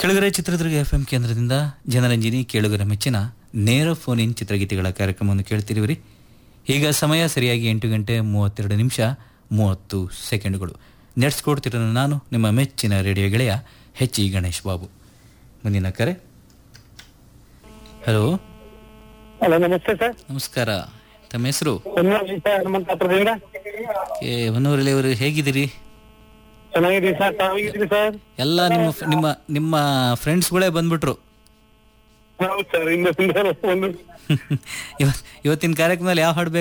ಕೆಳಗರೆ Chitradurga F M ಕೇಂದ್ರದಿಂದ ಜನರಂಜಿನಿ ಕೇಳುಗರ ಮೆಚ್ಚಿನ ನೇರ ಫೋನ್ ಇನ್ ಚಿತ್ರಗೀತೆಗಳ ಕಾರ್ಯಕ್ರಮವನ್ನು ಕೇಳ್ತಿರುವಿರಿ ಈಗ ಸಮಯ ಸರಿಯಾಗಿ ಎಂಟು ಗಂಟೆ ಮೂವತ್ತೆರಡು ನಿಮಿಷ ಮೂವತ್ತು ಸೆಕೆಂಡುಗಳು ನಡೆಸ್ಕೊಡ್ತಿರೋ ನಾನು ನಿಮ್ಮ ಮೆಚ್ಚಿನ ರೇಡಿಯೋ ಗೆಳೆಯ ಹೆಚ್ ಇ ಗಣೇಶ್ ಬಾಬು ಮುಂದಿನ ಕರೆ ಹಲೋ ಹಲೋ ನಮಸ್ತೆ ಸರ್ ನಮಸ್ಕಾರ ತಮ್ಮ ಹೆಸರು ಹೊನ್ನೂರು ಸರ್ ಹನುಮಂತ ಹತ್ರದಿಂದ ಏ ಹೊನ್ನೂರಲ್ಲಿ ಅವರು ಹೇಗಿದ್ದೀರಿ ಚೆನ್ನಾಗಿದ್ದೀವಿ ಸರ್ ತಾವಾಗಿದ್ದೀರಿ ಸರ್ ಎಲ್ಲ ನಿಮ್ಮ ನಿಮ್ಮ ನಿಮ್ಮ ಫ್ರೆಂಡ್ಸ್ಗಳೇ ಬಂದ್ಬಿಟ್ರು ಹೌದು ಸರ್ ಇನ್ನು ಒಂದು ಇವತ್ ಇವತ್ತಿನ ಕಾರ್ಯಕ್ರಮದಲ್ಲಿ ಯಾವ ಹಾಡು